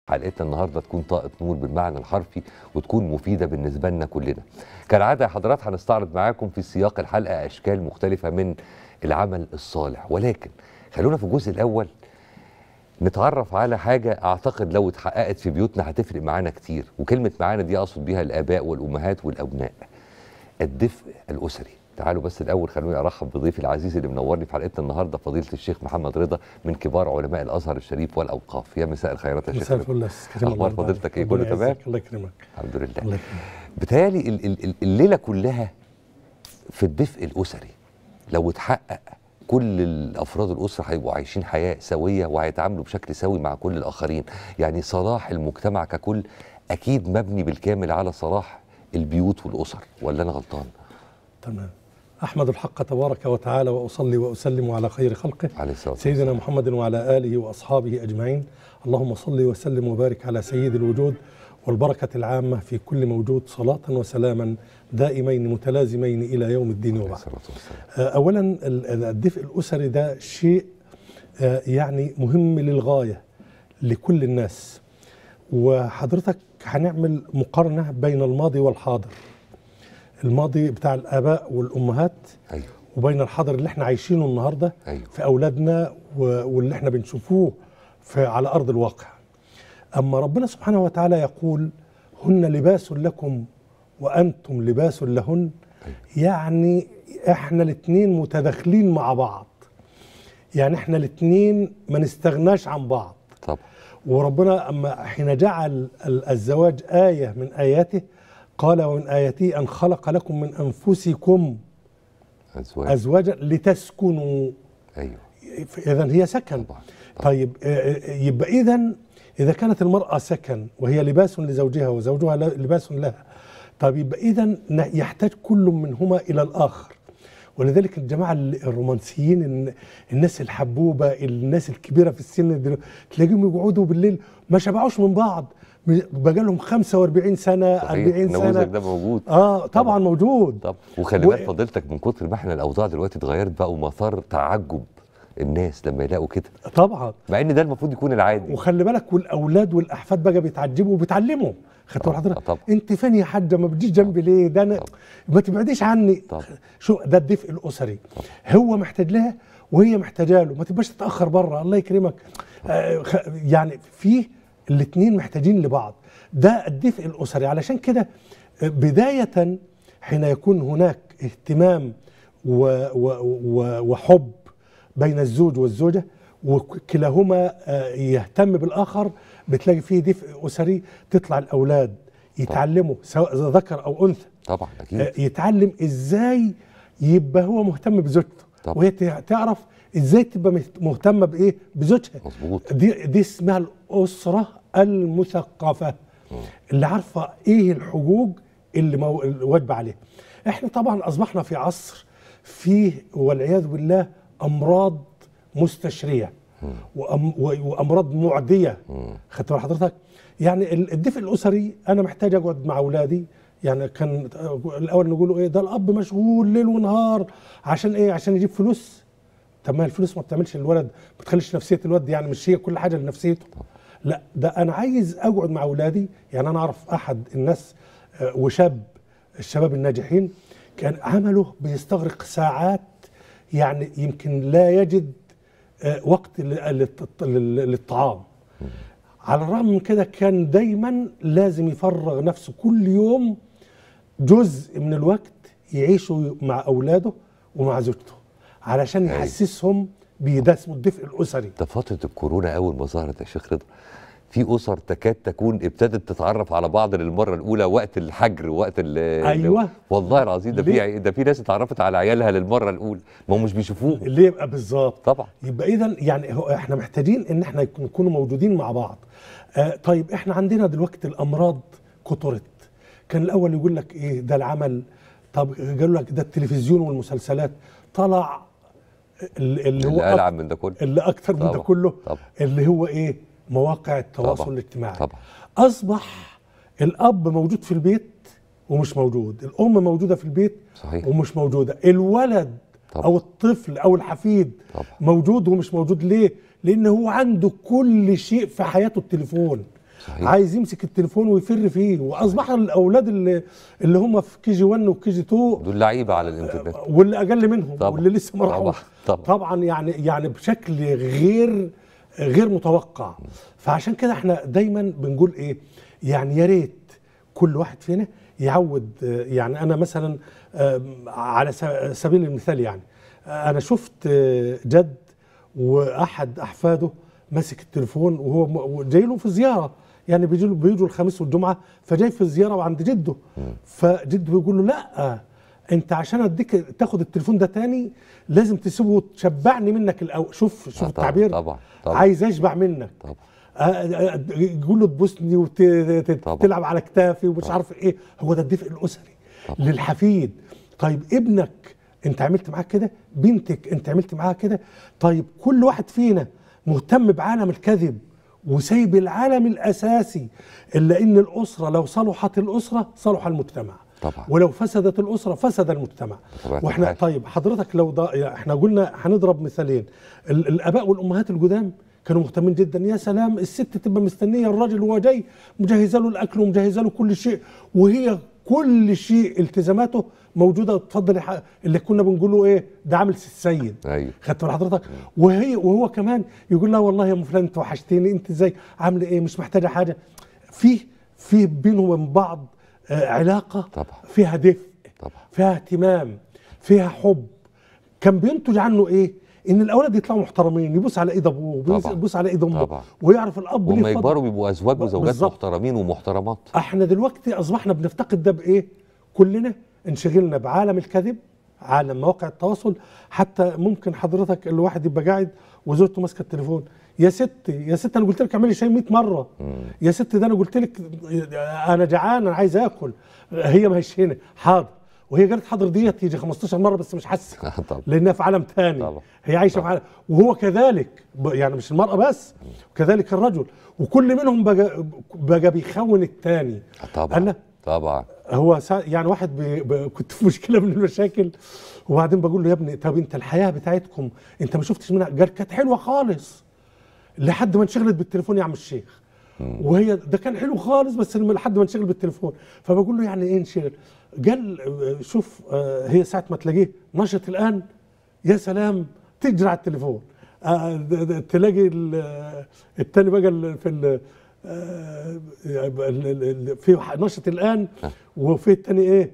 حلقتنا النهارده تكون طاقه نور بالمعنى الحرفي وتكون مفيده بالنسبه لنا كلنا. كالعاده يا حضرات هنستعرض معاكم في سياق الحلقه اشكال مختلفه من العمل الصالح ولكن خلونا في الجزء الاول نتعرف على حاجه اعتقد لو اتحققت في بيوتنا هتفرق معانا كتير وكلمه معانا دي اقصد بيها الاباء والامهات والابناء. الدفء الاسري. تعالوا بس الاول خلوني ارحب بضيفي العزيز اللي منورني في حلقتنا النهارده فضيله الشيخ محمد رضا من كبار علماء الازهر الشريف والاوقاف يا مساء الخيرات يا شيخ مساء رضا. الفل كريم اخبار الله فضيلتك ايه ربنا كله تمام يعزك، الله يكرمك الحمد لله الله يكرمك بتهيألي ال- ال- ال- الليله كلها في الدفء الاسري لو اتحقق كل الافراد الاسره هيبقوا عايشين حياه سويه وهيتعاملوا بشكل سوي مع كل الاخرين يعني صلاح المجتمع ككل اكيد مبني بالكامل على صلاح البيوت والاسر ولا انا غلطان تمام احمد الحق تبارك وتعالى واصلي واسلم على خير خلقه عليه الصلاه والسلام سيدنا محمد وعلى اله واصحابه اجمعين اللهم صل وسلم وبارك على سيد الوجود والبركه العامه في كل موجود صلاه وسلاما دائمين متلازمين الى يوم الدين عليه وبعد الصلاه والسلام آه، اولا ال- ال- الدفء الاسري ده شيء آه، يعني مهم للغايه لكل الناس وحضرتك هنعمل مقارنه بين الماضي والحاضر الماضي بتاع الاباء والامهات ايوه وبين الحاضر اللي احنا عايشينه النهارده ايوه في اولادنا و- واللي احنا بنشوفوه في على ارض الواقع اما ربنا سبحانه وتعالى يقول هن لباس لكم وانتم لباس لهن يعني احنا الاثنين متداخلين مع بعض يعني احنا الاثنين ما نستغناش عن بعض طبعا وربنا أما حين جعل ال- الزواج آية من آياته قال ومن آياته أن خلق لكم من أنفسكم ازواج أزواجا لتسكنوا ايوه إذا هي سكن طبعا طيب آه، آه، يبقى إذا إذا كانت المرأة سكن وهي لباس لزوجها وزوجها ل- لباس لها طيب يبقى إذا يحتاج كل منهما إلى الآخر ولذلك الجماعة ال- الرومانسيين الن- الناس الحبوبة الناس الكبيرة في السن دلوقتي تلاقيهم يقعدوا بالليل ما شبعوش من بعض بقى لهم 45 سنة صحيح 40 النموذج سنة ده موجود اه طبعا طبعاً. موجود طب وخلي و- بالك فضيلتك من كتر ما احنا الاوضاع دلوقتي اتغيرت بقى ومثار تعجب الناس لما يلاقوا كده طبعا مع ان ده المفروض يكون العادي وخلي بالك والاولاد والاحفاد بقى بيتعجبوا وبيتعلموا خدت بالك آه، حضرتك طبعا. انت فين يا حاجه ما بتجيش جنبي ليه ده انا طبعا. ما تبعديش عني طبعا. شو ده الدفء الاسري هو محتاج لها وهي محتاجه له ما تبقاش تتاخر بره الله يكرمك آه خ- يعني في الاثنين محتاجين لبعض ده الدفء الاسري علشان كده آه، بدايه حين يكون هناك اهتمام و و و وحب بين الزوج والزوجه وكلاهما آه، يهتم بالاخر بتلاقي فيه دفء اسري تطلع الاولاد يتعلموا سواء ذكر او انثى طبعا اكيد آه، يتعلم ازاي يبقى هو مهتم بزوجته طبعا. وهي تع- تعرف ازاي تبقى مهت- مهتمه بايه بزوجها مظبوط دي دي اسمها الاسره المثقفه اللي عارفه ايه الحقوق اللي مو- اللي واجبه عليها احنا طبعا اصبحنا في عصر فيه والعياذ بالله امراض مستشريه وأم و- وامراض معديه خدت بال حضرتك يعني ال- الدفء الاسري انا محتاج اقعد مع اولادي يعني كان الاول نقولوا ايه ده الاب مشغول ليل ونهار عشان ايه عشان يجيب فلوس طب ما الفلوس ما بتعملش الولد ما بتخليش نفسيه الولد يعني مش هي كل حاجه لنفسيته لا ده انا عايز اقعد مع اولادي يعني انا اعرف احد الناس آه، وشاب الشباب الناجحين كان عمله بيستغرق ساعات يعني يمكن لا يجد آه، وقت لل- لل- للطعام على الرغم من كده كان دايما لازم يفرغ نفسه كل يوم جزء من الوقت يعيشه مع اولاده ومع زوجته علشان أيوة. يحسسهم بده اسمه الدفء الاسري ده فتره الكورونا اول ما ظهرت يا شيخ رضا في اسر تكاد تكون ابتدت تتعرف على بعض للمره الاولى وقت الحجر وقت ال أيوة. والله العظيم ده في ليه؟ عي- ده في ناس اتعرفت على عيالها للمره الاولى ما هم مش بيشوفوهم اللي يبقى بالظبط طبعا يبقى اذا يعني هو احنا محتاجين ان احنا يكون- نكونوا موجودين مع بعض آه طيب احنا عندنا دلوقتي الامراض كترت كان الاول يقول لك ايه ده العمل طب قالوا لك ده التلفزيون والمسلسلات طلع ال- اللي هو اللي أك- ألعب من ده كله اللي اكتر من ده طبعا، كله طبعا. اللي هو ايه مواقع التواصل طبعا، الاجتماعي طبعا. اصبح الاب موجود في البيت ومش موجود الام موجوده في البيت صحيح. ومش موجوده الولد طبعا. او الطفل او الحفيد طبعا. موجود ومش موجود ليه لان هو عنده كل شيء في حياته التليفون صحيح. عايز يمسك التليفون ويفر فيه واصبح الاولاد اللي اللي هم في كي جي 1 وكي جي 2 دول لعيبه على الانترنت واللي اقل منهم طبعا. واللي لسه ما طبعا. راحوش طبعا. طبعا يعني يعني بشكل غير غير متوقع فعشان كده احنا دايما بنقول ايه يعني يا ريت كل واحد فينا يعود آه، يعني انا مثلا آه، على س- سبيل المثال يعني آه، انا شفت آه، جد واحد احفاده ماسك التليفون وهو م- جاي له في زياره يعني بيجوا بيجوا الخميس والجمعه فجاي في الزياره عند جده فجده بيقول له لا انت عشان اديك تاخد التليفون ده تاني لازم تسيبه وتشبعني منك الاول شوف شوف آه، طبعا، التعبير طبعا، طبعا. عايز اشبع منك طبعا آه، آه، يقول له تبوسني طبعا. وتلعب على كتافي ومش عارف ايه هو ده الدفء الاسري طبعا. للحفيد طيب ابنك انت عملت معاه كده بنتك انت عملت معاها كده طيب كل واحد فينا مهتم بعالم الكذب وسايب العالم الاساسي الا ان الاسره لو صلحت الاسره صلح المجتمع طبعا. ولو فسدت الاسره فسد المجتمع بطبيعة واحنا الحال. طيب حضرتك لو ده احنا قلنا هنضرب مثالين ال- الاباء والامهات القدام كانوا مهتمين جدا يا سلام الست تبقى مستنيه الراجل وهو جاي مجهزه له الاكل ومجهزه له كل شيء وهي كل شيء التزاماته موجوده اتفضل يا ح- اللي كنا بنقوله ايه ده عامل سي السيد ايوه خدت بال حضرتك وهي وهو كمان يقول لها والله يا ام فلان انت وحشتني انت ازاي عامله ايه مش محتاجه حاجه في في بينهم وبين بعض آه، علاقه طبعا. فيها دفء طبعا. فيها اهتمام فيها حب كان بينتج عنه ايه ان الاولاد يطلعوا محترمين يبص على ايد ابوه ويبص- طبعا. يبص على ايد امه طبعا. ويعرف الاب وهم ليه فضل. يكبروا بيبقوا ازواج وزوجات بالظبط. محترمين ومحترمات احنا دلوقتي اصبحنا بنفتقد ده بايه كلنا انشغلنا بعالم الكذب عالم مواقع التواصل حتى ممكن حضرتك الواحد يبقى قاعد وزوجته ماسكه التليفون يا ست يا ست انا قلت لك اعملي شاي 100 مره يا ست ده انا قلت لك انا جعان انا عايز اكل هي ما هيش هنا حاضر وهي قالت حاضر ديت يجي 15 مره بس مش حاسه طبعا لانها في عالم تاني طبعا. هي عايشه في عالم وهو كذلك ب- يعني مش المراه بس كذلك الرجل وكل منهم بقى, بقى بيخون التاني طبعا انا طبعا هو سا يعني واحد بي ب... كنت في مشكله من المشاكل وبعدين بقول له يا ابني طب انت الحياه بتاعتكم انت ما شفتش منها قال كانت حلوه خالص لحد ما انشغلت بالتليفون يا عم الشيخ وهي ده كان حلو خالص بس لما- لحد ما انشغل بالتليفون فبقول له يعني ايه انشغل قال آه، شوف آه، هي ساعه ما تلاقيه نشط الان يا سلام تجري على التليفون آه، د- د- تلاقي ال- آه، التاني بقى ال- في ال- آه، ال- ال- ال- في نشط الان وفي التاني ايه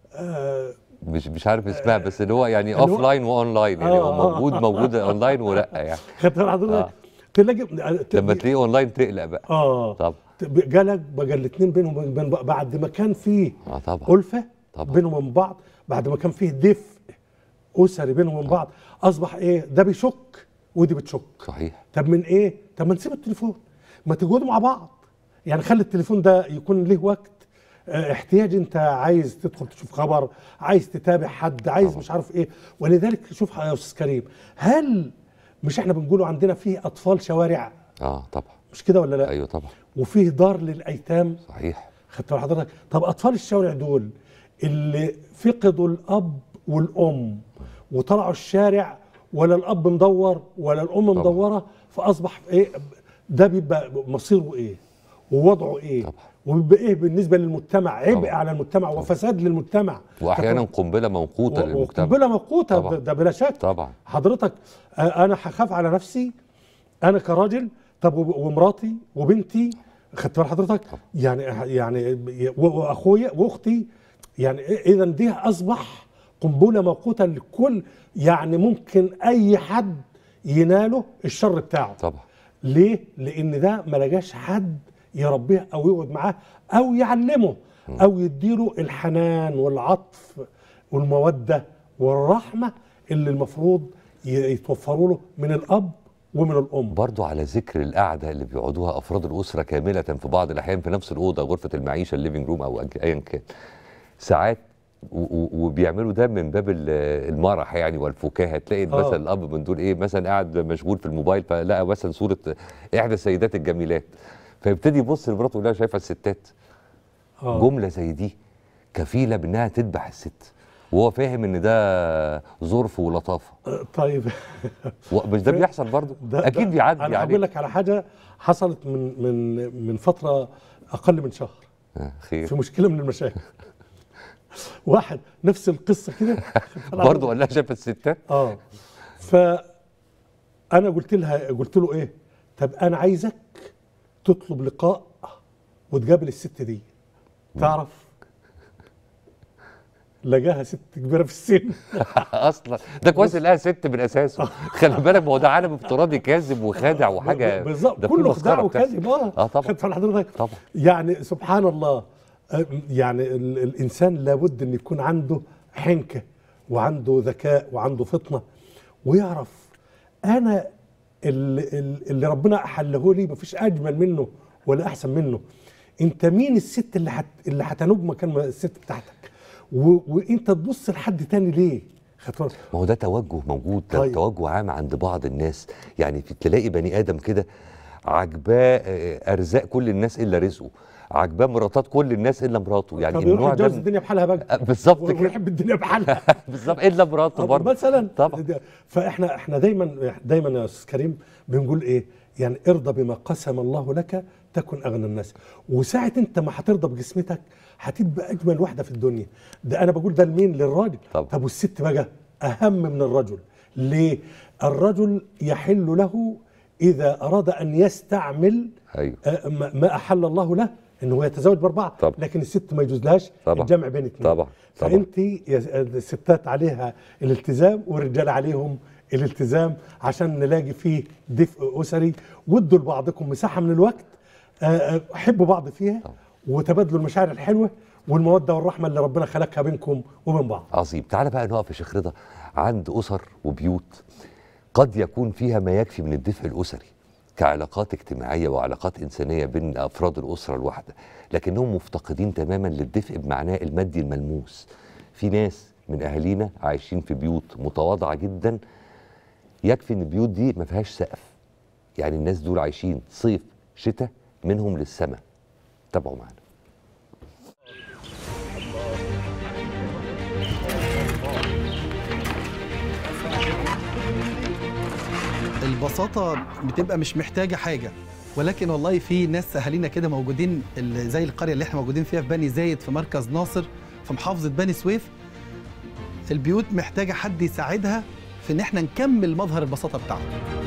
آه، مش مش عارف اسمها بس اللي هو يعني اللي هو- اوف لاين واون لاين يعني آه، هو آه، موجود آه. موجود اون لاين ولا يعني خدت بال حضرتك تلاقي لما تلاقيه اون لاين تقلق بقى اه طبعا جالك بقى الاثنين بينهم وبين بعض بعد ما كان فيه اه طبعا ألفة طبعا. بينهم وبين بعض بعد ما كان فيه دفء أسري بينهم وبين بعض أصبح إيه ده بيشك ودي بتشك صحيح طب من إيه طب ما نسيب التليفون ما تقعدوا مع بعض يعني خلي التليفون ده يكون له وقت آه، احتياج انت عايز تدخل تشوف خبر عايز تتابع حد عايز طبعا. مش عارف ايه ولذلك شوف يا استاذ كريم هل مش احنا بنقولوا عندنا فيه اطفال شوارع اه طبعا مش كده ولا لا ايوه طبعا وفيه دار للايتام صحيح خدت بال حضرتك طب اطفال الشوارع دول اللي فقدوا الاب والام وطلعوا الشارع ولا الاب مدور ولا الام طبعا. مدوره فاصبح ايه ده بيبقى مصيره ايه ووضعه ايه طبعا. وبيبقى ايه بالنسبه للمجتمع عبء طبعا. على المجتمع وفساد للمجتمع واحيانا قنبله موقوته للمجتمع بلا موقوته طبعا. ده بلا شك طبعا حضرتك آه، انا هخاف على نفسي انا كراجل طب وب- ومراتي وبنتي خدت بال حضرتك يعني يعني و- واخويا واختي يعني اذا دي اصبح قنبله موقوته لكل يعني ممكن اي حد يناله الشر بتاعه طبعا ليه؟ لأن ده ما لقاش حد يربيه أو يقعد معاه أو يعلمه أو يديله الحنان والعطف والمودة والرحمة اللي المفروض ي- يتوفروا له من الأب ومن الأم برضو على ذكر القعده اللي بيقعدوها افراد الاسره كامله في بعض الاحيان في نفس الاوضه غرفه المعيشه الليفنج روم او أج- ايا كان ساعات و- و- وبيعملوا ده من باب ال- المرح يعني والفكاهه تلاقي آه. مثلا الاب من دول ايه مثلا قاعد مشغول في الموبايل فلقى مثلا صوره احدى السيدات الجميلات فيبتدي يبص لمراته يقول لها شايفه الستات آه. جمله زي دي كفيله بانها تذبح الست وهو فاهم ان ده ظرف ولطافه آه، طيب و- مش ده بيحصل برضه ده اكيد ده بيعدي أنا عليه هقول لك على حاجة حصلت من من من فتره اقل من شهر آه خير في مشكله من المشاكل واحد نفس القصه كده برضه ولا شاف الستات اه فانا قلت لها قلت له ايه طب انا عايزك تطلب لقاء وتقابل الست دي تعرف لقاها ست كبيره في السن اصلا ده كويس انها ست من اساسه خلي بالك ما هو ده عالم افتراضي كاذب وخادع وحاجه بالظبط ده في كله مسخرة خداع بتحصل. وكذب اه اه طبعا خدت حضرتك طبعا يعني سبحان الله آه، يعني ال- الانسان لابد ان يكون عنده حنكه وعنده ذكاء وعنده فطنه ويعرف انا اللي, اللي ربنا احله لي مفيش اجمل منه ولا احسن منه انت مين الست اللي حت اللي هتنوب مكان الست بتاعتك و... وانت تبص لحد تاني ليه خدت بالك؟ ما هو ده توجه موجود ده طيب. توجه عام عند بعض الناس يعني في تلاقي بني ادم كده عجباه آه، ارزاق كل الناس الا رزقه عجباه مراتات كل الناس الا مراته يعني طب يروح النوع يتجوز ده الدنيا بحالها بقى آه، بالظبط كده ويحب الدنيا بحالها بالظبط الا مراته برضه مثلا طبعا فاحنا احنا دايما دايما يا استاذ كريم بنقول ايه يعني ارضى بما قسم الله لك تكن اغنى الناس وساعه انت ما هترضى بجسمتك هتبقى اجمل واحده في الدنيا ده انا بقول ده لمين للراجل طبعا. طب والست بقى اهم من الرجل ليه الرجل يحل له اذا اراد ان يستعمل ايوه آه، ما ما احل الله له انه هو يتزوج باربعه طبعا. لكن الست ما يجوزلهاش طبعا. الجمع بين اثنين طبعا طبعا فانت يا- الستات عليها الالتزام والرجال عليهم الالتزام عشان نلاقي فيه دفء اسري وادوا لبعضكم مساحه من الوقت آه، آه، حبوا بعض فيها طبعا. وتبادلوا المشاعر الحلوه والموده والرحمه اللي ربنا خلقها بينكم وبين بعض عظيم تعال بقى نقف يا شيخ رضا عند اسر وبيوت قد يكون فيها ما يكفي من الدفء الاسري كعلاقات اجتماعيه وعلاقات انسانيه بين افراد الاسره الواحده لكنهم مفتقدين تماما للدفء بمعناه المادي الملموس في ناس من اهالينا عايشين في بيوت متواضعه جدا يكفي ان البيوت دي ما فيهاش سقف يعني الناس دول عايشين صيف شتاء منهم للسماء تابعوا معانا البساطة بتبقى مش محتاجة حاجة ولكن والله في ناس أهالينا كده موجودين ال- زي القرية اللي احنا موجودين فيها في بني زايد في مركز ناصر في محافظة بني سويف البيوت محتاجة حد يساعدها في إن احنا نكمل مظهر البساطة بتاعته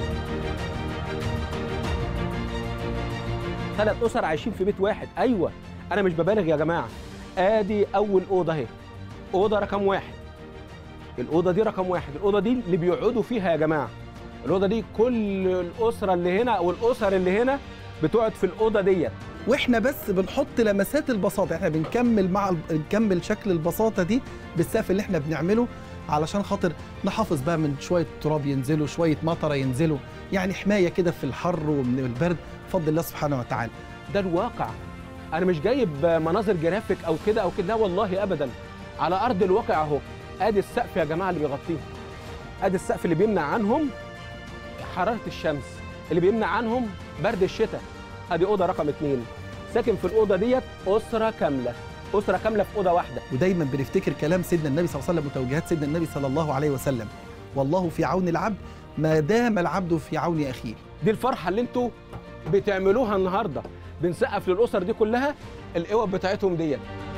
ثلاث اسر عايشين في بيت واحد ايوه انا مش ببالغ يا جماعه ادي اول اوضه اهي اوضه رقم واحد الاوضه دي رقم واحد الاوضه دي اللي بيقعدوا فيها يا جماعه الاوضه دي كل الاسره اللي هنا او الاسر اللي هنا بتقعد في الاوضه ديت واحنا بس بنحط لمسات البساطة احنا بنكمل مع ال- بنكمل شكل البساطة دي بالسقف اللي احنا بنعمله علشان خاطر نحافظ بقى من شوية تراب ينزلوا شوية مطرة ينزلوا يعني حماية كده في الحر ومن البرد بفضل الله سبحانه وتعالى ده الواقع انا مش جايب مناظر جرافيك او كده او كده لا والله ابدا على ارض الواقع اهو ادي السقف يا جماعه اللي بيغطيه ادي السقف اللي بيمنع عنهم حراره الشمس اللي بيمنع عنهم برد الشتاء ادي اوضه رقم اتنين ساكن في الاوضه ديت اسره كامله اسره كامله في اوضه واحده ودايما بنفتكر كلام سيدنا النبي صلى الله عليه وسلم وتوجيهات سيدنا النبي صلى الله عليه وسلم والله في عون العبد ما دام العبد في عون اخيه دي الفرحه اللي انتوا بتعملوها النهارده بنسقف للاسر دي كلها الاوض بتاعتهم ديت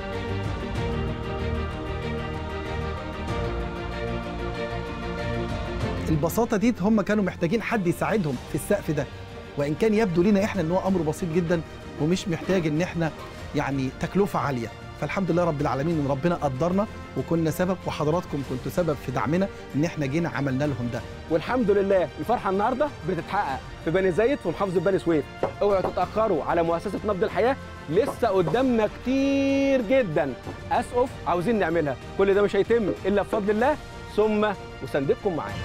البساطه دي هم كانوا محتاجين حد يساعدهم في السقف ده وان كان يبدو لنا احنا ان هو امر بسيط جدا ومش محتاج ان احنا يعني تكلفه عاليه فالحمد لله رب العالمين ان ربنا قدرنا وكنا سبب وحضراتكم كنتوا سبب في دعمنا ان احنا جينا عملنا لهم ده والحمد لله الفرحه النهارده بتتحقق في بني زايد في محافظه بني سويف اوعوا تتاخروا على مؤسسه نبض الحياه لسه قدامنا كتير جدا اسقف عاوزين نعملها كل ده مش هيتم الا بفضل الله ثم مساندتكم معانا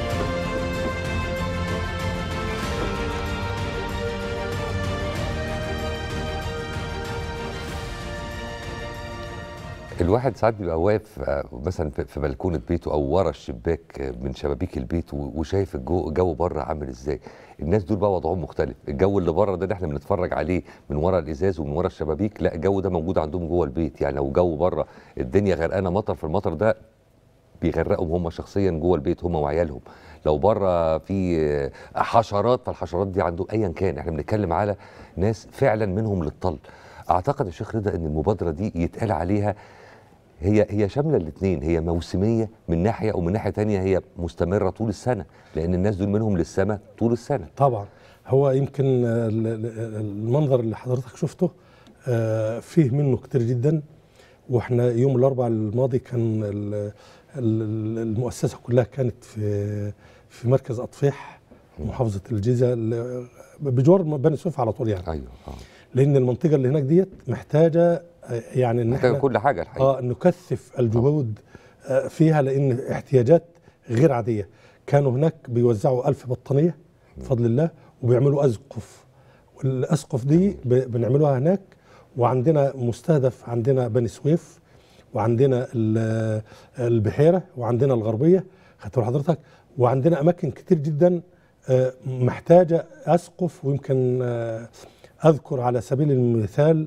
الواحد ساعات بيبقى واقف آه، مثلا في في بلكونه بيته او ورا الشباك آه، من شبابيك البيت و- وشايف الجو الجو بره عامل ازاي الناس دول بقى وضعهم مختلف الجو اللي بره ده اللي احنا بنتفرج عليه من ورا الازاز ومن ورا الشبابيك لا الجو ده موجود عندهم جوه البيت يعني لو جو بره الدنيا غرقانه مطر في المطر ده بيغرقهم هم شخصيا جوه البيت هم وعيالهم لو بره في آه، حشرات فالحشرات دي عندهم ايا كان احنا بنتكلم على ناس فعلا منهم للطل اعتقد يا شيخ رضا ان المبادره دي يتقال عليها هي هي شامله الاثنين هي موسميه من ناحيه ومن ناحيه تانية هي مستمره طول السنه لان الناس دول منهم للسماء طول السنه طبعا هو يمكن آه، ال- ال- المنظر اللي حضرتك شفته آه، فيه منه كتير جدا واحنا يوم الاربعاء الماضي كان ال- ال- المؤسسه كلها كانت في في مركز اطفيح محافظه الجيزه ال- بجوار بني سويف على طول يعني ايوه اه لان المنطقه اللي هناك ديت محتاجه آه، يعني ان محتاجه احنا كل حاجه الحقيقه اه نكثف الجهود آه، فيها لان احتياجات غير عاديه كانوا هناك بيوزعوا ألف بطانيه بفضل الله وبيعملوا اسقف والاسقف دي ب- بنعملوها هناك وعندنا مستهدف عندنا بني سويف وعندنا ال- البحيره وعندنا الغربيه خدت بال حضرتك وعندنا اماكن كتير جدا آه، محتاجه اسقف ويمكن آه، اذكر على سبيل المثال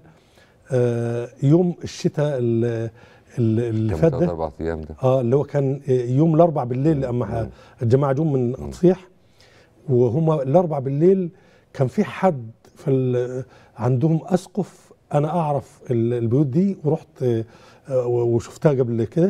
آه، يوم الشتاء ال- ال- اللي كان فات ثلاث ده اربع ايام ده اه اللي هو كان يوم الاربع بالليل اما ح- الجماعه جم من اطفيح وهم الاربع بالليل كان في حد في ال- عندهم اسقف انا اعرف ال- البيوت دي ورحت آه، آه، وشفتها قبل كده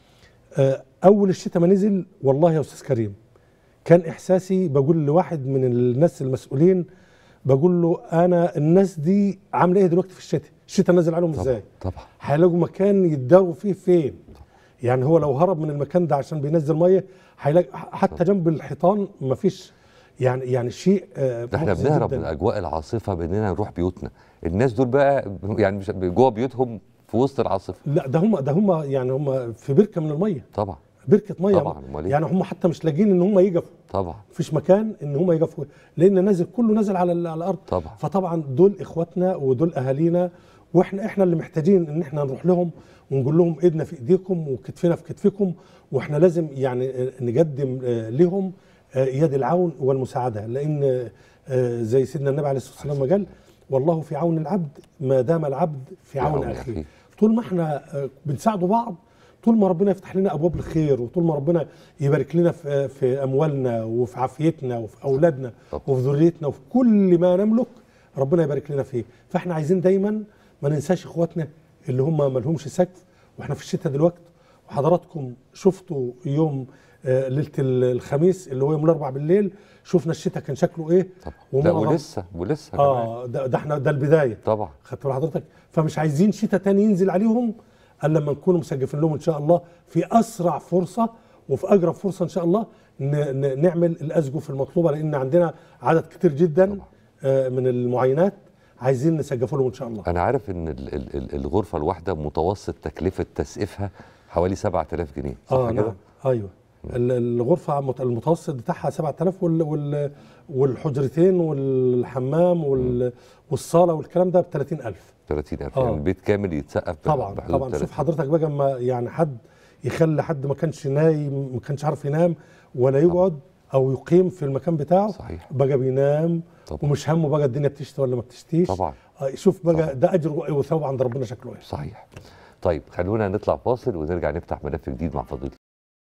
آه، اول الشتاء ما نزل والله يا استاذ كريم كان احساسي بقول لواحد من الناس المسؤولين بقول له انا الناس دي عامله ايه دلوقتي في الشتاء الشتاء نازل عليهم طبعا ازاي طبعا هيلاقوا مكان يتداروا فيه فين يعني هو لو هرب من المكان ده عشان بينزل ميه هيلاقي حتى جنب الحيطان مفيش يعني يعني شيء آه، ده احنا محزن بنهرب جداً. من اجواء العاصفه باننا نروح بيوتنا الناس دول بقى يعني مش جوه بيوتهم في وسط العاصفه لا ده هم ده هم يعني هم في بركه من الميه طبعا بركه ميه طبعاً، أمال إيه؟ يعني هم حتى مش لاقيين ان هم يقفوا طبعا مفيش مكان ان هم يقفوا لان نازل كله نازل على ال- على الارض طبعا فطبعا دول اخواتنا ودول اهالينا واحنا احنا اللي محتاجين ان احنا نروح لهم ونقول لهم ايدنا في ايديكم وكتفنا في كتفكم واحنا لازم يعني آه، نقدم آه، لهم آه، يد العون والمساعده لان آه، زي سيدنا النبي عليه الصلاه والسلام ما قال والله في عون العبد ما دام العبد في عون عون اخيه أخيه. طول ما احنا آه، بنساعدوا بعض طول ما ربنا يفتح لنا ابواب الخير وطول ما ربنا يبارك لنا في في اموالنا وفي عافيتنا وفي اولادنا طبعا. وفي ذريتنا وفي كل ما نملك ربنا يبارك لنا فيه فاحنا عايزين دايما ما ننساش اخواتنا اللي هم ما لهمش سقف واحنا في الشتاء دلوقتي وحضراتكم شفتوا يوم آه، ليله ال- الخميس اللي هو يوم الاربع بالليل شفنا الشتاء كان شكله ايه طبعا لا ومعظم- ولسه ولسه كمان اه ده, ده احنا ده البدايه طبعا خدت بال حضرتك فمش عايزين شتاء تاني ينزل عليهم الا لما نكون مسجفين لهم ان شاء الله في اسرع فرصه وفي اقرب فرصه ان شاء الله ن- ن- نعمل الاسقف المطلوبه لان عندنا عدد كتير جدا آه، من المعاينات عايزين نسجفوا لهم ان شاء الله انا عارف ان ال- ال- ال- الغرفه الواحده متوسط تكلفه تسقيفها حوالي 7000 جنيه صح اه كده نعم ايوه ال- الغرفه مت- المتوسط بتاعها 7000 وال وال والحجرتين والحمام وال والصاله والكلام ده ب 30000 30000 آه. يعني البيت كامل يتسقف ب- طبعا بحدود طبعا شوف 30. حضرتك بقى اما يعني حد يخلي حد ما كانش نايم ما كانش عارف ينام ولا يقعد او يقيم في المكان بتاعه صحيح بقى بينام طبعا ومش همه بقى الدنيا بتشتي ولا ما بتشتيش طبعا آه، شوف بقى طبعا. ده اجر وثواب عند ربنا شكله ايه صحيح طيب خلونا نطلع فاصل ونرجع نفتح ملف جديد مع فضيلة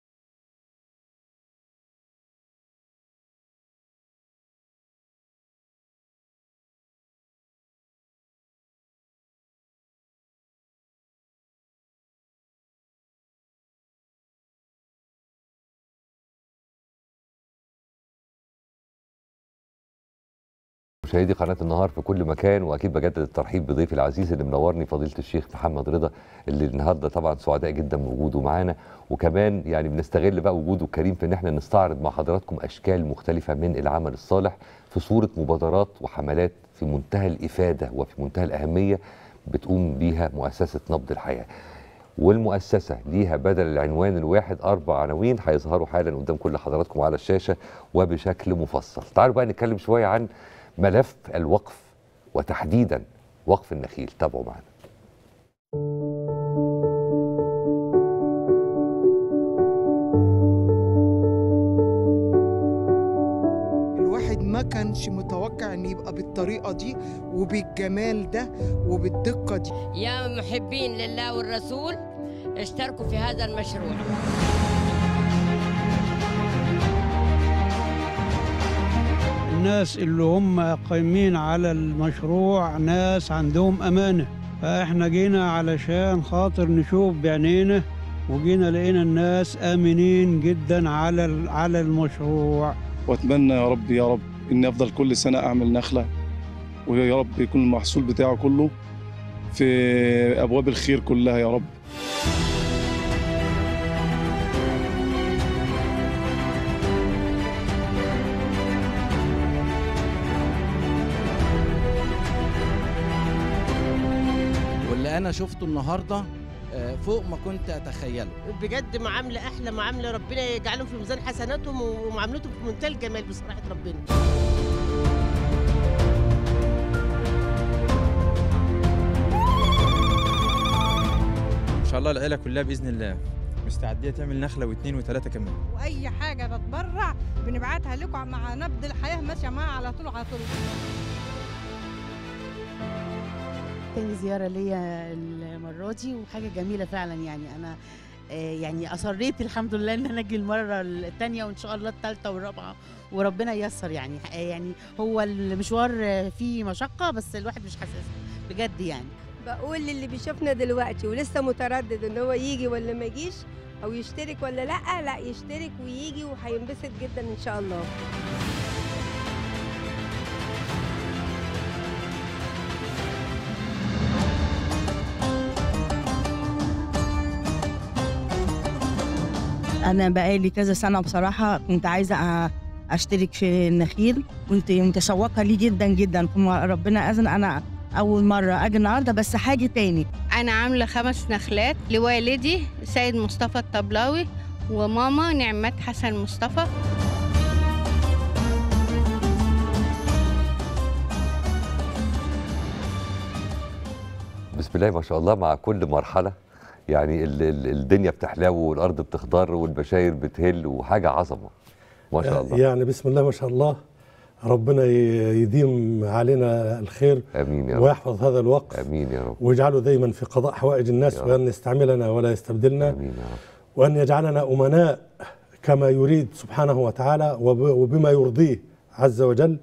مشاهدي قناة النهار في كل مكان واكيد بجدد الترحيب بضيفي العزيز اللي منورني فضيلة الشيخ محمد رضا اللي النهارده طبعا سعداء جدا بوجوده معانا وكمان يعني بنستغل بقى وجوده الكريم في ان احنا نستعرض مع حضراتكم اشكال مختلفة من العمل الصالح في صورة مبادرات وحملات في منتهى الافادة وفي منتهى الاهمية بتقوم بيها مؤسسة نبض الحياة. والمؤسسة ليها بدل العنوان الواحد أربع عناوين هيظهروا حالا قدام كل حضراتكم على الشاشة وبشكل مفصل تعالوا بقى نتكلم شوية عن ملف الوقف وتحديدا وقف النخيل تابعوا معنا الواحد ما كانش متوقع ان يبقى بالطريقه دي وبالجمال ده وبالدقه دي يا محبين لله والرسول اشتركوا في هذا المشروع الناس اللي هم قايمين على المشروع ناس عندهم أمانة فإحنا جينا علشان خاطر نشوف بعينينا وجينا لقينا الناس آمنين جدا على ال- على المشروع واتمنى يا رب يا رب اني افضل كل سنه اعمل نخله ويا رب يكون المحصول بتاعه كله في ابواب الخير كلها يا رب واللي انا شفته النهارده آه، فوق ما كنت اتخيله بجد معاملة أحلى معاملة ربنا يجعلهم في ميزان حسناتهم ومعاملتهم في منتهى الجمال بصراحة ربنا ان شاء الله العيله كلها باذن الله مستعديه تعمل نخله واثنين وثلاثه كمان واي حاجه بتبرع بنبعتها لكم مع نبض الحياه ماشيه معاها على طول على طول تاني زيارة ليا المرة دي وحاجة جميلة فعلا يعني أنا آه، يعني أصريت الحمد لله إن أنا أجي المرة التانية وإن شاء الله التالتة والرابعة وربنا ييسر يعني آه، يعني هو المشوار آه، فيه مشقة بس الواحد مش حاسسها بجد يعني بقول للي بيشوفنا دلوقتي ولسه متردد ان هو يجي ولا ما يجيش او يشترك ولا لا لا يشترك ويجي وهينبسط جدا ان شاء الله انا بقالي كذا سنه بصراحه كنت عايزه أ- اشترك في النخيل كنت متشوقه ليه جدا جدا فما ربنا اذن انا اول مره اجي النهارده بس حاجه تاني أنا عاملة خمس نخلات لوالدي سيد مصطفى الطبلاوي وماما نعمات حسن مصطفى بسم الله ما شاء الله مع كل مرحله يعني ال ال الدنيا بتحلو والارض بتخضر والبشاير بتهل وحاجه عظمه ما شاء الله يعني بسم الله ما شاء الله ربنا ي- يديم علينا الخير امين يا رب ويحفظ هذا الوقف امين يا رب ويجعله دايما في قضاء حوائج الناس يا رب. وأن يستعملنا ولا يستبدلنا امين يا رب وأن يجعلنا أمناء كما يريد سبحانه وتعالى وب- وبما يرضيه عز وجل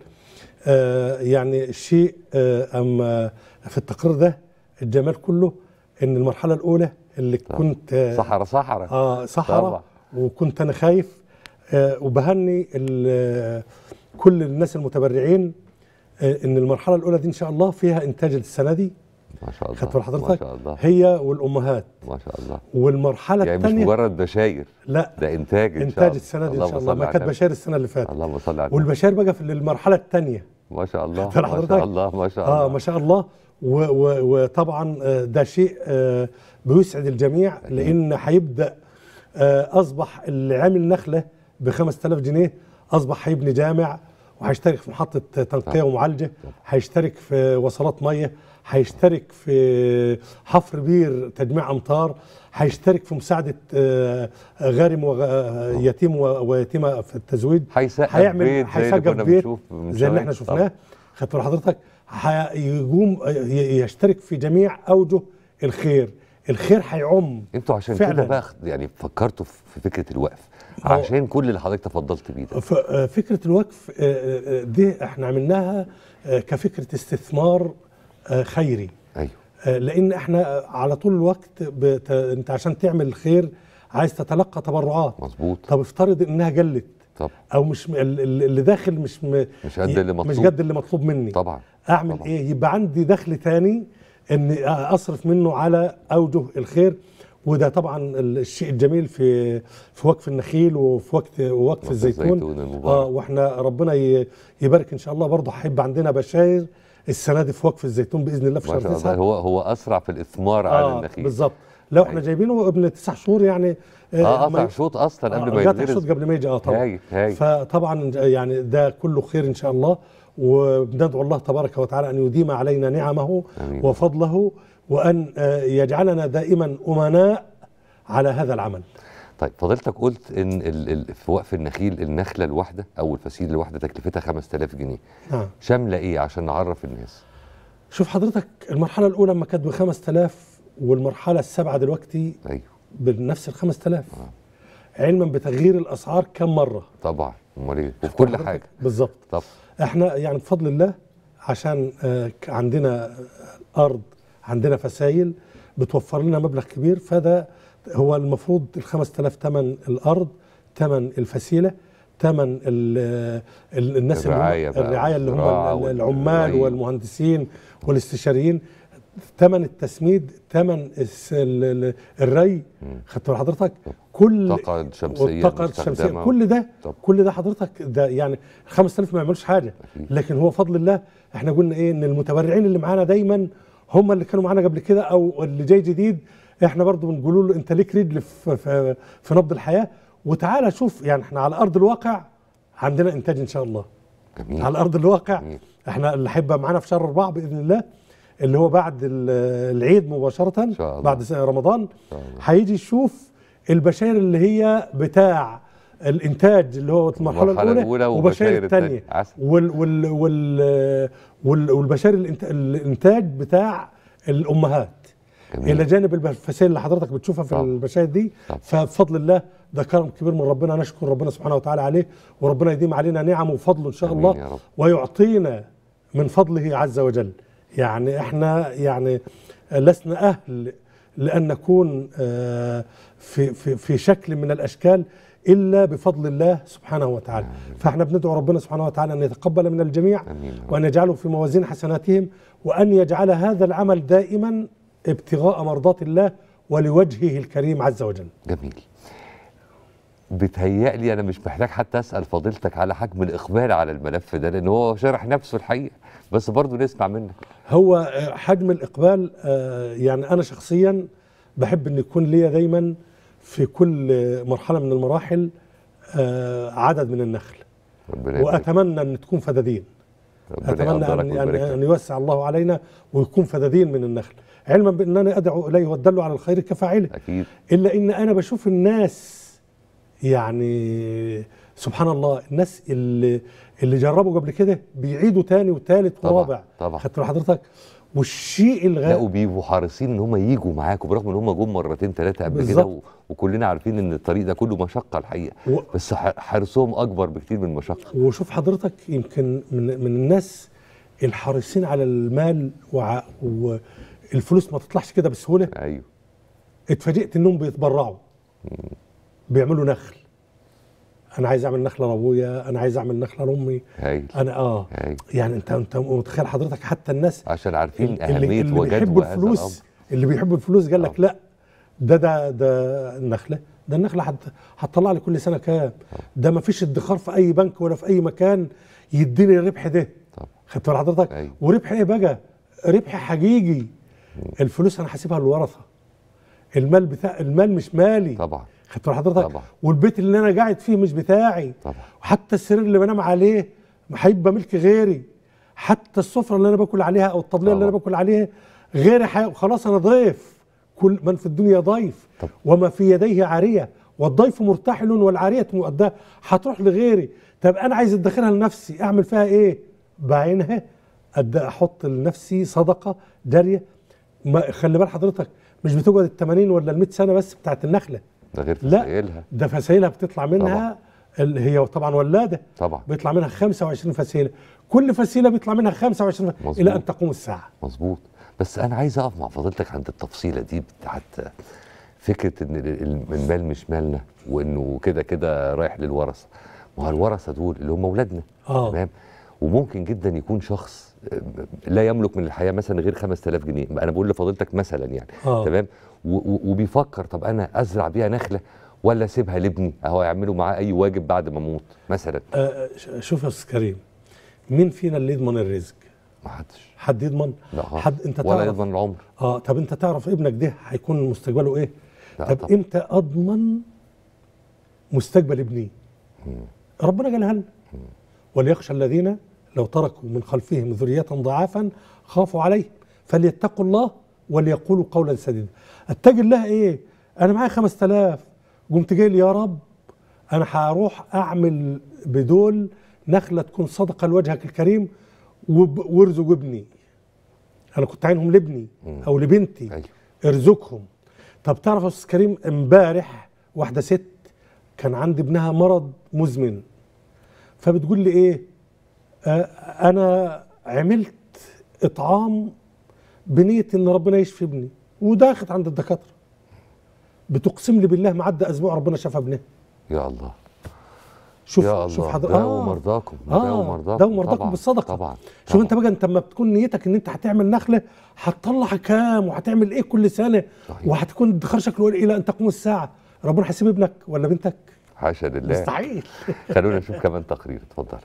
آه يعني الشيء آه أما في التقرير ده الجمال كله ان المرحله الاولى اللي كنت آه، صحراء صحراء اه صحراء طبعا. وكنت انا خايف آه وبهني ال- كل الناس المتبرعين آه ان المرحله الاولى دي ان شاء الله فيها انتاج السنه دي ما شاء الله خدت بال ما حضرتك شاء الله هي والامهات ما شاء الله والمرحله يعني مش الثانيه مجرد بشاير لا ده انتاج ان شاء انتاج الله السنه دي ان اللهم شاء الله صل ما على كانت النبي. بشاير السنه اللي فاتت اللهم صل على النبي. والبشاير بقى في المرحله الثانيه ما شاء الله خدت بال ما حضرتك شاء الله ما شاء الله اه ما شاء الله و و وطبعا آه، ده شيء آه، بيسعد الجميع لان هيبدا آه، اصبح اللي عامل نخله ب 5000 جنيه اصبح هيبني جامع وهيشترك في محطه تنقيه ومعالجه هيشترك في وصلات ميه هيشترك في حفر بير تجميع امطار هيشترك في مساعده آه، غارم ويتيم ويتيمه في التزويد هيسقف هيعمل بيت زي اللي هيسقف كنا بيت بنشوف من زي اللي احنا شوية. شفناه خدت بال حضرتك هيقوم ي- يشترك في جميع اوجه الخير الخير هيعم انتوا عشان فعلاً. كده بقى يعني فكرتوا في فكره الوقف هو- عشان كل اللي حضرتك تفضلت بيه ده ف- آه، فكره الوقف آه، آه، دي احنا عملناها آه، كفكره استثمار آه، خيري ايوه آه، لان احنا على طول الوقت بت... انت عشان تعمل الخير عايز تتلقى تبرعات مظبوط طب افترض انها قلت طب او مش م- ال- ال- اللي داخل مش م... مش قد اللي مش مطلوب. قد اللي مطلوب مني طبعا اعمل طبعاً. ايه يبقى عندي دخل تاني ان اصرف منه على اوجه الخير وده طبعا الشيء الجميل في في وقف النخيل وفي وقت وقف وقف الزيتون الزيتون المبارك. اه واحنا ربنا ي- يبارك ان شاء الله برضه هيبقى عندنا بشاير السنه دي في وقف الزيتون باذن الله في ما شهر شاء الله تسعه هو هو اسرع في الاثمار على اه النخيل بالظبط لو احنا جايبينه ابن تسع شهور يعني اه ما قطع ي- شوط اصلا قبل آه، ما قطع يتغرز شوط قبل ما يجي اه طبعا هاي هاي فطبعا يعني ده كله خير ان شاء الله وبندعو الله تبارك وتعالى ان يديم علينا نعمه آمين. وفضله وان آه، يجعلنا دائما امناء على هذا العمل طيب فضلتك قلت ان ال ال في وقف النخيل النخله الواحده او الفسيل الواحده تكلفتها 5000 جنيه نعم شامله ايه عشان نعرف الناس شوف حضرتك المرحله الاولى لما كانت ب 5000 والمرحله السابعه دلوقتي ايوه بنفس ال 5000 علما بتغيير الاسعار كم مره طبعا امال ايه وفي كل حاجه بالظبط طب احنا يعني بفضل الله عشان آه، ك- عندنا ارض عندنا فسايل بتوفر لنا مبلغ كبير فده هو المفروض ال 5000 ثمن الارض ثمن الفسيله ثمن ال- ال- الناس اللي هم- الرعاية بقى الرعايه اللي والزراعة هم وال- العمال والري. والمهندسين والاستشاريين ثمن التسميد ثمن الس- ال- ال- الري خدت بال حضرتك كل الطاقة الشمسية والطاقه الشمسيه المستخدمة. كل ده طب. كل ده حضرتك ده يعني 5000 ما يعملوش حاجه لكن هو فضل الله احنا قلنا ايه ان المتبرعين اللي معانا دايما هم اللي كانوا معانا قبل كده او اللي جاي جديد احنا برضو بنقول له انت ليك رجل في, في, في نبض الحياه وتعالى شوف يعني احنا على ارض الواقع عندنا انتاج ان شاء الله جميل. على ارض الواقع احنا اللي هيبقى معانا في شهر أربعة باذن الله اللي هو بعد ال- العيد مباشره إن شاء الله. بعد س- رمضان هيجي يشوف البشائر اللي هي بتاع الانتاج اللي هو المرحله, المرحلة الاولى الأولى وبشائر وبشائر الثانيه التانية. عسل. وال وال وال وال والبشائر الإنت- الانتاج بتاع الامهات جميل. الى جانب الفسائل اللي حضرتك بتشوفها في طبعا. البشائر دي فبفضل الله ده كرم كبير من ربنا نشكر ربنا سبحانه وتعالى عليه وربنا يديم علينا نعمه وفضله ان شاء آمين الله يا رب. ويعطينا من فضله عز وجل يعني احنا يعني لسنا اهل لان نكون آه، في في في شكل من الاشكال الا بفضل الله سبحانه وتعالى فاحنا بندعو ربنا سبحانه وتعالى ان يتقبل من الجميع وان يجعله في موازين حسناتهم وان يجعل هذا العمل دائما ابتغاء مرضات الله ولوجهه الكريم عز وجل جميل بتهيألي أنا مش محتاج حتى أسأل فضيلتك على حجم الإقبال على الملف ده لأن هو شرح نفسه الحقيقة بس برضه نسمع منك هو آه، حجم الإقبال آه، يعني أنا شخصيا بحب أن يكون ليا دايما في كل آه، مرحلة من المراحل آه، عدد من النخل ربنا يبارك. وأتمنى أن تكون فدادين ربنا أتمنى يقدرك أن, أن, ويبارك لك. أن يوسع الله علينا ويكون فدادين من النخل علما بأنني أدعو إليه والدل على الخير كفاعله أكيد إلا إن أنا بشوف الناس يعني سبحان الله الناس اللي اللي جربوا قبل كده بيعيدوا تاني وتالت طبعاً، ورابع طبعا. خدت بال حضرتك والشيء لا الغالي وبيبقوا حريصين ان هم يجوا معاكم برغم ان هم جم مرتين ثلاثه قبل كده بالظبط. و- وكلنا عارفين ان الطريق ده كله مشقه الحقيقه و- بس ح- حرصهم اكبر بكتير من المشقه وشوف حضرتك يمكن من من الناس الحريصين على المال وع- والفلوس ما تطلعش كده بسهوله ايوه اتفاجئت انهم بيتبرعوا بيعملوا نخل انا عايز اعمل نخله لابويا انا عايز اعمل نخله لامي هايل انا اه هايل يعني انت انت متخيل حضرتك حتى الناس عشان عارفين اللي, اهميه اللي وجد بيحبوا هذا الفلوس الامر اللي بيحبوا الفلوس قال لك لا ده ده ده النخله ده النخله هت- هتطلع لي كل سنه كام ده ما فيش ادخار في اي بنك ولا في اي مكان يديني الربح ده خدت بال حضرتك أيوة. وربح ايه بقى ربح حقيقي الفلوس انا حاسبها للورثه المال بتاع المال مش مالي طبعا خدت بال حضرتك طبعا. والبيت اللي انا قاعد فيه مش بتاعي طبعا وحتى السرير اللي بنام عليه هيبقى ملك غيري حتى السفره اللي انا باكل عليها او الطبليه اللي انا باكل عليها غيري حي... خلاص انا ضيف كل من في الدنيا ضيف وما في يديه عاريه والضيف مرتحل والعاريه مؤداه هتروح لغيري طب انا عايز ادخرها لنفسي اعمل فيها ايه بعينها أد- احط لنفسي صدقه جاريه ما خلي بال حضرتك مش بتقعد ال 80 ولا ال 100 سنه بس بتاعت النخله ده غير لا فسائلها ده فسيلها بتطلع منها اللي هي طبعا ولاده طبعا بيطلع منها 25 فسيله كل فسيله بيطلع منها 25 فسيلة مظبوط. الى ان تقوم الساعه مظبوط بس انا عايز اقف مع فضيلتك عند التفصيله دي بتاعت فكره ان ال- ال- المال مش مالنا وانه كده كده رايح للورثه ما هو الورثه دول اللي هم اولادنا آه. تمام وممكن جدا يكون شخص آه، لا يملك من الحياه مثلا غير 5000 جنيه انا بقول لفضيلتك مثلا يعني آه. تمام و- و- وبيفكر طب انا ازرع بيها نخله ولا اسيبها لابني اهو يعملوا معاه اي واجب بعد ما اموت مثلا آه ش- شوف يا استاذ كريم مين فينا اللي يضمن الرزق؟ ما حدش حد يضمن؟ لا خالص. حد انت ولا تعرف يضمن العمر اه طب انت تعرف ابنك ده هيكون مستقبله ايه؟ لا طب طبعا. امتى اضمن مستقبل ابني؟ ربنا قالها لنا وليخشى الذين لو تركوا من خلفهم ذرية ضعافا خافوا عليه فليتقوا الله وليقولوا قولا سديدا اتقي الله ايه انا معايا 5000 قمت جاي لي يا رب انا هروح اعمل بدول نخله تكون صدقه لوجهك الكريم وب- وارزق ابني انا كنت عينهم لابني او لبنتي ارزقهم طب تعرف يا استاذ كريم امبارح واحده ست كان عند ابنها مرض مزمن فبتقول لي ايه آه، انا عملت اطعام بنيه ان ربنا يشفي ابني وداخت عند الدكاتره بتقسم لي بالله ما عدى اسبوع ربنا شفى ابنها يا الله شوف يا الله شوف حضرتك داووا مرضاكم داووا مرضاكم داووا مرضاكم طبعاً، بالصدقه طبعا شوف انت بقى انت لما بتكون نيتك ان انت هتعمل نخله هتطلع كام وهتعمل ايه كل سنه وهتكون ادخار شكله الى ان تقوم الساعه ربنا هيسيب ابنك ولا بنتك حاشا لله مستحيل خلونا نشوف كمان تقرير اتفضل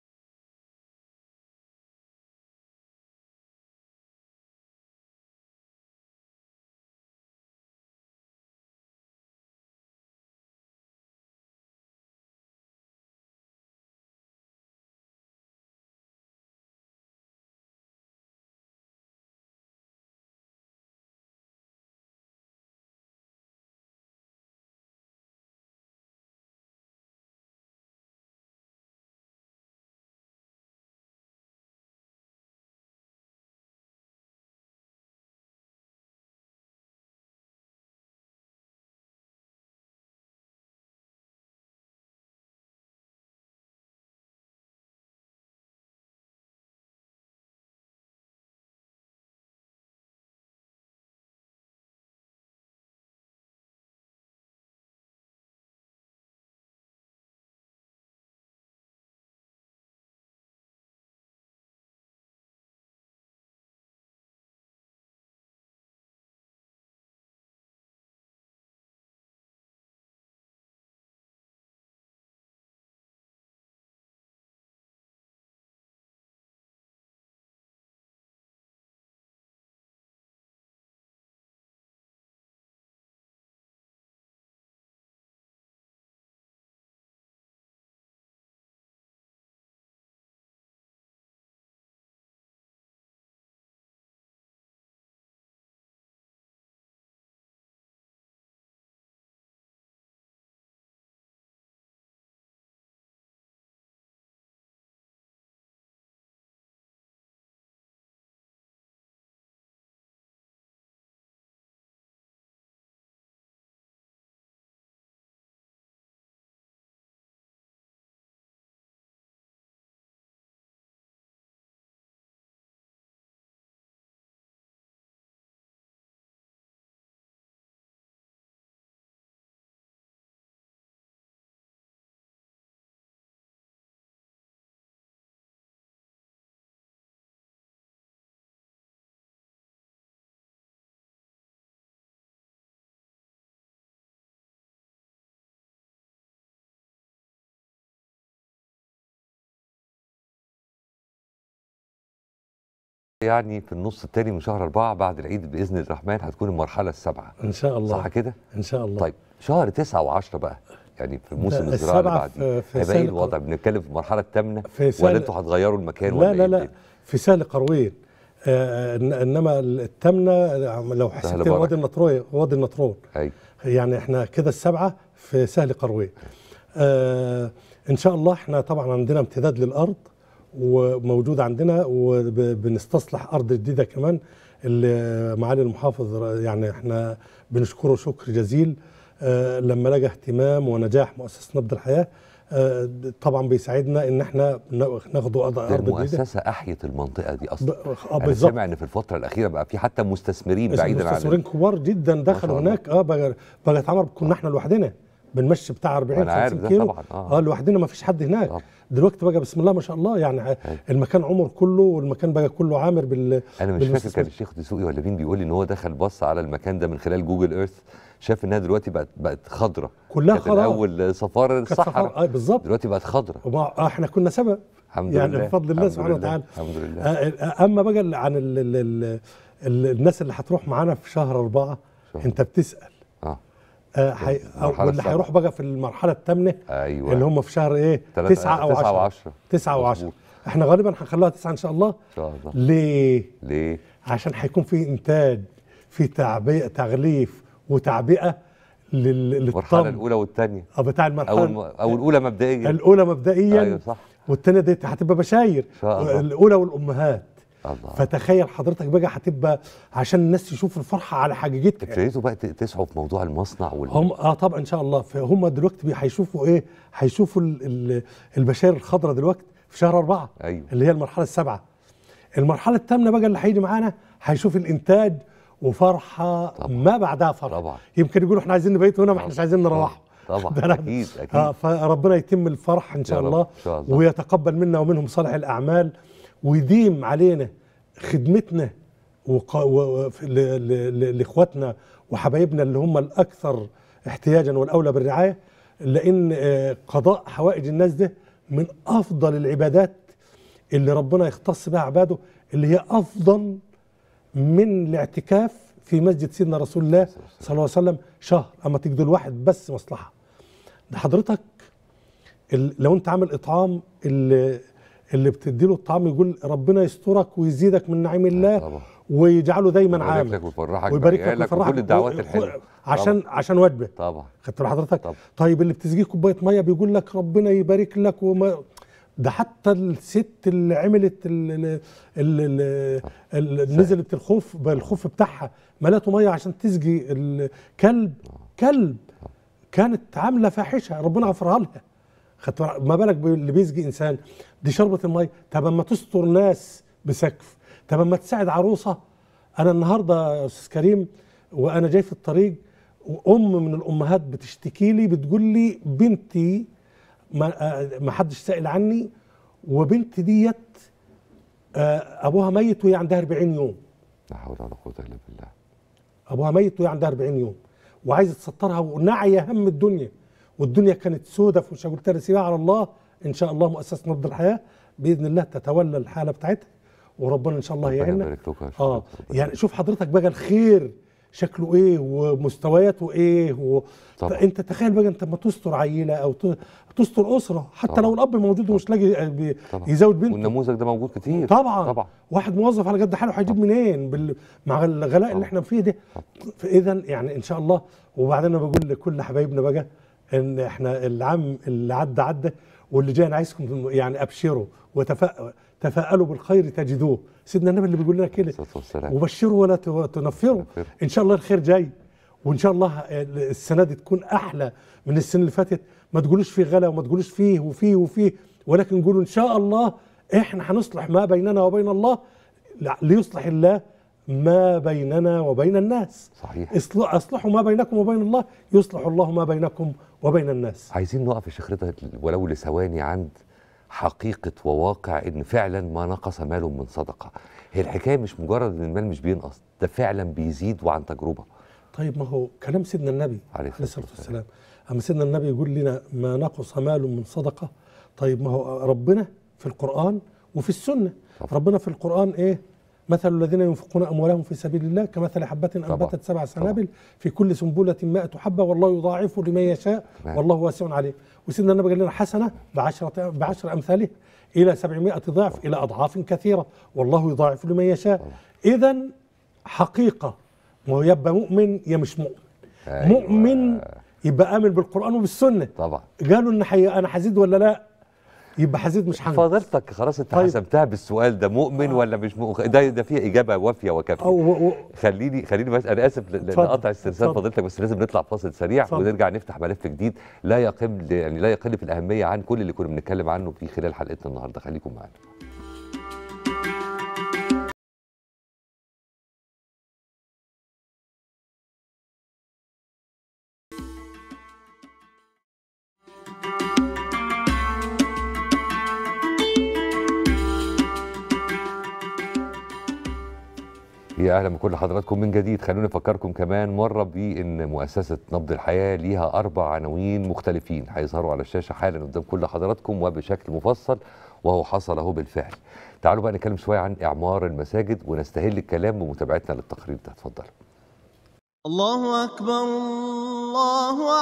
يعني في النص الثاني من شهر أربعة بعد العيد بإذن الرحمن هتكون المرحلة السابعة ان شاء الله صح كده؟ ان شاء الله طيب شهر تسعة وعشرة بقى يعني في موسم ده الزراعة اللي السبعة بعديه في- في هيبقى ايه سنة الوضع بنتكلم في المرحلة الثامنة في ولا سنة- انتوا هتغيروا المكان لا ولا لا ايه لا الدنيا؟ في سهل قروين آه إن- انما الثامنه لو سهل حسبت بركة. وادي النطرويه وادي النطرون أيوة. يعني احنا كده السبعه في سهل قروين آه ان شاء الله احنا طبعا عندنا امتداد للارض وموجود عندنا وبنستصلح ارض جديده كمان اللي معالي المحافظ يعني احنا بنشكره شكر جزيل آه لما لقى اهتمام ونجاح مؤسسه نبض الحياه آه طبعا بيساعدنا ان احنا ناخدوا ارض ده أرض جديده المؤسسة أحيت المنطقة دي أصلا ب- آه، أنا بالظبط. سامع إن في الفترة الأخيرة بقى في حتى مستثمرين بس بعيدا عن مستثمرين كبار جدا دخلوا الله. هناك اه بقى بقى اتعمر كنا احنا لوحدنا بنمشي بتاع 40 أنا عارف 50 ده كيلو طبعاً، آه. اه لوحدنا ما فيش حد هناك دلوقتي بقى بسم الله ما شاء الله يعني المكان عمر كله والمكان بقى كله عامر بال انا مش فاكر بالمستثمر. كان الشيخ دسوقي ولا مين بيقول لي ان هو دخل بص على المكان ده من خلال جوجل ايرث شاف انها دلوقتي بقت بقت خضراء كلها كانت خضراء. الاول صفار كانت صفار، الصحراء اه بالظبط دلوقتي بقت خضراء وما آه احنا كنا سبب الحمد يعني لله بفضل الله الحمد سبحانه لله، وتعالى الحمد لله آه، آه، اما بقى ال- عن ال ال ال ال الناس اللي هتروح معانا في شهر أربعة انت بتسال اه آه حي... أو- المرحلة واللي السابعة. هيروح بقى في المرحله الثامنه ايوه اللي هم في شهر ايه تلاتة- تسعة او تسعة عشرة وعشرة. تسعة وعشرة احنا غالبا هنخليها تسعة ان شاء الله ان شاء الله ليه ليه عشان هيكون في انتاج في تعبئه تغليف وتعبئه لل... المرحله للطم الاولى والثانيه اه بتاع او المرحله الم... او الاولى مبدئيا الاولى مبدئيا ايوه صح والثانيه دي هتبقى بشاير شاء الله. الاولى والامهات الله فتخيل حضرتك بقى هتبقى عشان الناس تشوف الفرحه على حقيقتها ابتديتوا بقى ت- تسعوا في موضوع المصنع وال... هم اه طبعا ان شاء الله فهم دلوقتي بي- هيشوفوا ايه هيشوفوا ال- ال- البشائر الخضراء دلوقتي في شهر أربعة ايوه اللي هي المرحله السابعه المرحله الثامنه بقى اللي هيجي معانا هيشوف الانتاج وفرحه طبعا. ما بعدها فرحه طبعا. يمكن يقولوا احنا عايزين نبيت هنا ما احناش عايزين نروح طبعا ده أنا- اكيد اكيد آه فربنا يتم الفرح ان شاء يا رب، الله, إن شاء الله. ويتقبل منا ومنهم صالح الاعمال ويديم علينا خدمتنا وق... و... و... ل... ل... ل... لاخواتنا وحبايبنا اللي هم الاكثر احتياجا والاولى بالرعايه لان آه، قضاء حوائج الناس ده من افضل العبادات اللي ربنا يختص بها عباده اللي هي افضل من الاعتكاف في مسجد سيدنا رسول الله صلى الله عليه وسلم شهر اما تجدوا الواحد بس مصلحه ده حضرتك ال- لو انت عامل اطعام اللي اللي بتدي له الطعام يقول ربنا يسترك ويزيدك من نعيم الله ويجعله دايما ويبارك عام لك ويفرحك ويبارك لك بعيالك ويفرحك وكل الدعوات و- الحلوه عشان عشان وجبه طبعا خدت بال حضرتك طبعا. طيب اللي بتسقيه كوبايه ميه بيقول لك ربنا يبارك لك وما ده حتى الست اللي عملت ال ال ال ال ال نزلت الخوف بالخوف بتاعها ملاته ميه عشان تسقي الكلب كلب كانت عامله فاحشه ربنا غفرها لها خدت بالك؟ ما بالك باللي بيسقي انسان دي شربة الميه طب اما تستر ناس بسقف طب اما تساعد عروسه انا النهارده يا استاذ كريم وانا جاي في الطريق وام من الامهات بتشتكي لي بتقول لي بنتي ما آه، ما حدش سائل عني وبنتي ديت آه، ابوها ميت وهي عندها 40 يوم لا حول ولا قوه الا بالله ابوها ميت وهي عندها 40 يوم وعايزه تسطرها وناعيه هم الدنيا والدنيا كانت سودة في وشها قلت لها سيبها على الله ان شاء الله مؤسسه نبض الحياه باذن الله تتولى الحاله بتاعتها وربنا ان شاء الله ربنا يعيننا يبارك لكم يا شيخ. اه يعني شوف حضرتك بقى الخير شكله ايه ومستوياته ايه و... طبعا. انت تخيل بقى انت لما تستر عيله او ت- تستر اسره حتى طبعا. لو الاب موجود ومش لاقي بي- طبعا. يزود بنته والنموذج ده موجود كتير طبعا طبعا واحد موظف على قد حاله هيجيب منين بال... مع الغلاء اللي احنا فيه ده فاذا يعني ان شاء الله وبعدين انا بقول لكل حبايبنا بقى ان احنا العام اللي عدى عدى واللي جاي انا عايزكم يعني ابشروا وتفا... تفاءلوا بالخير تجدوه سيدنا النبي اللي بيقول لنا كده وبشروا ولا ت- تنفروا ان شاء الله الخير جاي وان شاء الله السنه دي تكون احلى من السنه اللي فاتت ما تقولوش فيه غلا وما تقولوش فيه وفيه وفيه ولكن قولوا ان شاء الله احنا هنصلح ما بيننا وبين الله لا- ليصلح الله ما بيننا وبين الناس صحيح اصلح اصلحوا ما بينكم وبين الله يصلح الله ما بينكم وبين الناس عايزين نقف يا شيخ رضا ولو لثواني عند حقيقة وواقع إن فعلا ما نقص مال من صدقة هي الحكاية مش مجرد إن المال مش بينقص ده فعلا بيزيد وعن تجربة طيب ما هو كلام سيدنا النبي عليه الصلاه والسلام اما سيدنا النبي يقول لنا ما نقص مال من صدقه طيب ما هو ربنا في القران وفي السنه ربنا في القران ايه مثل الذين ينفقون اموالهم في سبيل الله كمثل حبه انبتت سبع سنابل في كل سنبله 100 حبه والله يضاعف لمن يشاء تمام. والله واسع عليم وسيدنا النبي قال لنا حسنه بعشره بعشر امثالها الى 700 ضعف الى اضعاف كثيره والله يضاعف لمن يشاء اذا حقيقه ما هو يبقى مؤمن يا مش مؤمن أيوة. مؤمن يبقى امن بالقران وبالسنه طبعا قالوا ان حي... انا حزيد ولا لا يبقى حزيد مش هنقص فضلتك خلاص انت طيب. حسبتها بالسؤال ده مؤمن ولا مش مؤمن ده ده فيه اجابه وافيه وكافيه أو و... خليني خليني بس انا اسف ل- اتفضل. لقطع استرسال اتفضل. فضيلتك بس لازم نطلع فاصل سريع اتفضل. ونرجع نفتح ملف جديد لا يقل يعني لا يقل في الاهميه عن كل اللي كنا بنتكلم عنه في خلال حلقتنا النهارده خليكم معانا يا اهلا بكل حضراتكم من جديد خلوني افكركم كمان مره بان مؤسسه نبض الحياه ليها اربع عناوين مختلفين هيظهروا على الشاشه حالا قدام كل حضراتكم وبشكل مفصل وهو حصل اهو بالفعل تعالوا بقى نتكلم شويه عن اعمار المساجد ونستهل الكلام بمتابعتنا للتقرير ده اتفضلوا الله أكبر الله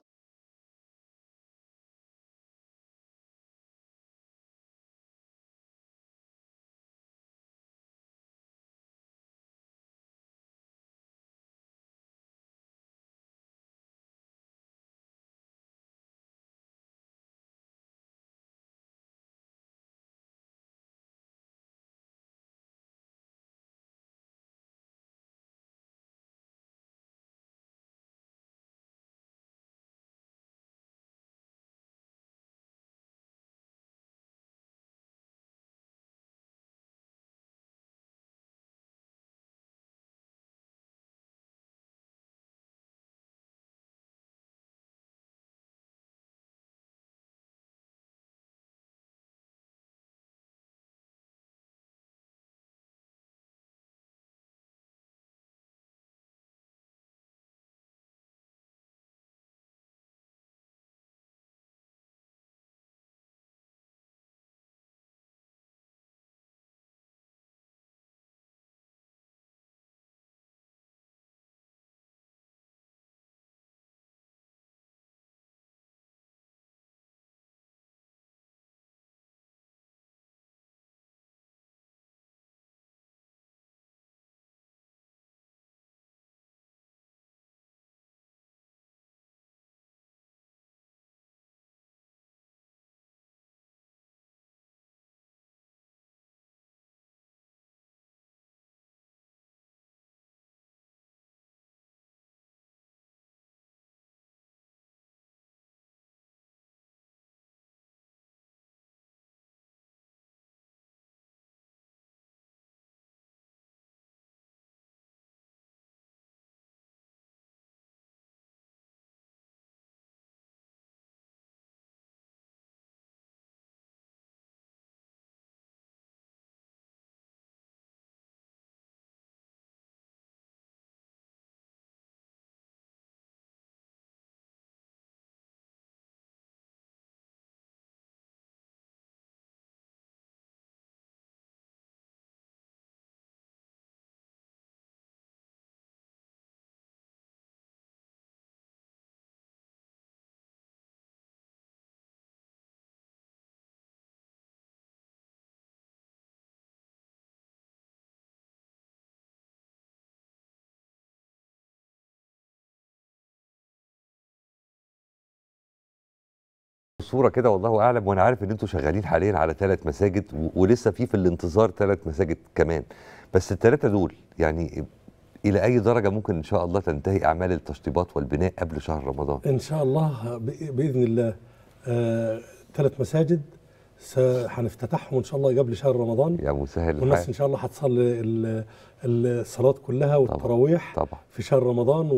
الصوره كده والله اعلم وانا عارف ان انتوا شغالين حاليا على ثلاث مساجد و- ولسه في في الانتظار ثلاث مساجد كمان بس الثلاثه دول يعني الى اي درجه ممكن ان شاء الله تنتهي اعمال التشطيبات والبناء قبل شهر رمضان ان شاء الله ب- باذن الله آه، ثلاث مساجد س- هنفتتحهم ان شاء الله قبل شهر رمضان يا مسهل والناس الحال ان شاء الله هتصلي ال- الصلاه كلها والتراويح طبعا في شهر رمضان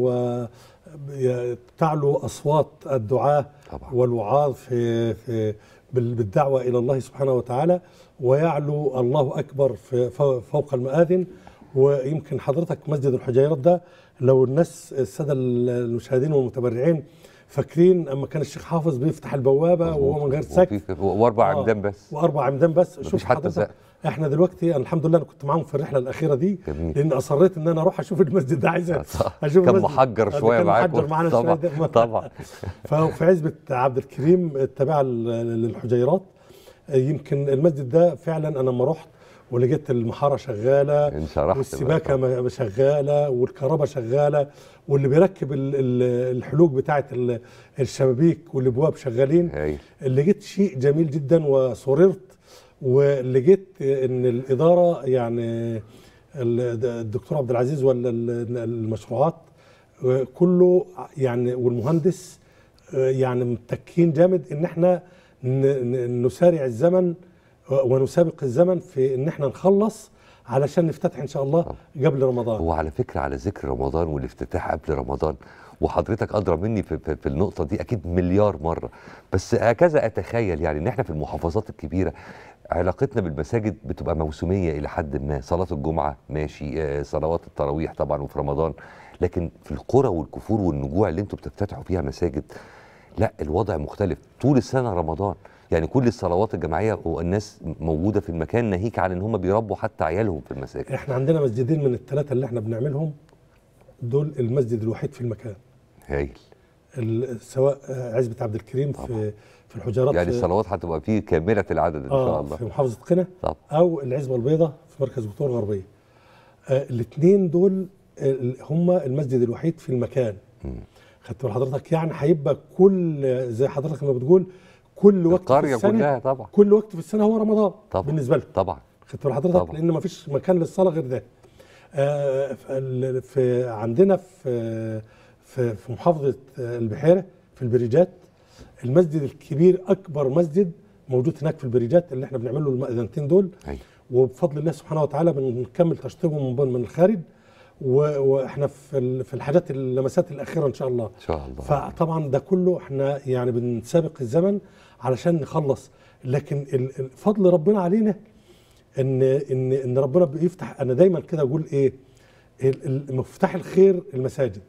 وتعلو اصوات الدعاه طبعا والوعاظ في في بال- بالدعوه الى الله سبحانه وتعالى ويعلو الله اكبر في فو- فوق المآذن ويمكن حضرتك مسجد الحجيرات ده لو الناس الساده المشاهدين والمتبرعين فاكرين اما كان الشيخ حافظ بيفتح البوابه وهو من غير سقف وفي- واربع آه. عمدان بس واربع عمدان بس مفيش شوف حتى حضرتك سقف. احنا دلوقتي أنا الحمد لله انا كنت معاهم في الرحله الاخيره دي جميل. لان اصريت ان انا اروح اشوف المسجد ده عايز اشوف كان المسجد. محجر آه، ده شويه كان معاكم محجر معانا شويه طبعا ده. طبعا ففي عزبة عبد الكريم التابعة لل- للحجيرات آه، يمكن المسجد ده فعلا انا لما رحت ولقيت المحاره شغاله انشرحت والسباكه م- شغاله والكهرباء شغاله واللي بيركب ال- ال- الحلوق بتاعه ال- الشبابيك والابواب شغالين لقيت شيء جميل جدا وسررت ولقيت ان الاداره يعني ال- الدكتور عبد العزيز ولا ال- المشروعات آه، كله يعني والمهندس آه، يعني متكين جامد ان احنا ن- ن- نسارع الزمن ونسابق الزمن في ان احنا نخلص علشان نفتتح ان شاء الله قبل رمضان هو على فكره على ذكر رمضان والافتتاح قبل رمضان وحضرتك ادرى مني في, في, في النقطه دي اكيد مليار مره بس هكذا اتخيل يعني ان احنا في المحافظات الكبيره علاقتنا بالمساجد بتبقى موسميه الى حد ما صلاه الجمعه ماشي آه، صلوات التراويح طبعا وفي رمضان لكن في القرى والكفور والنجوع اللي انتوا بتفتتحوا فيها مساجد لا الوضع مختلف طول السنه رمضان يعني كل الصلوات الجماعيه والناس موجوده في المكان ناهيك عن ان هم بيربوا حتى عيالهم في المساجد احنا عندنا مسجدين من الثلاثه اللي احنا بنعملهم دول المسجد الوحيد في المكان هايل ال- سواء آه، عزبة عبد الكريم في في الحجرات يعني في- الصلوات هتبقى فيه كامله العدد ان آه شاء الله في محافظه قنا طب. او العزبه البيضاء في مركز بطور غربيه آه الاثنين دول آه، هم المسجد الوحيد في المكان خدت بال حضرتك يعني هيبقى كل زي حضرتك ما بتقول كل وقت في القرية السنه كلها طبعا. كل وقت في السنه هو رمضان طبعا بالنسبه لهم طبعا خدت بال حضرتك طبعا. لان ما فيش مكان للصلاه غير ده آه، في- في عندنا في في في محافظه آه، البحيره في البريجات المسجد الكبير اكبر مسجد موجود هناك في البريجات اللي احنا بنعمل له المأذنتين دول أيوة. وبفضل الله سبحانه وتعالى بنكمل تشطيبهم من من الخارج و- واحنا في ال- في الحاجات اللمسات الاخيره ان شاء الله ان شاء الله فطبعا ده كله احنا يعني بنسابق الزمن علشان نخلص لكن ال- ال- فضل ربنا علينا ان ان ان ربنا بيفتح انا دايما كده اقول ايه ال- ال- مفتاح الخير المساجد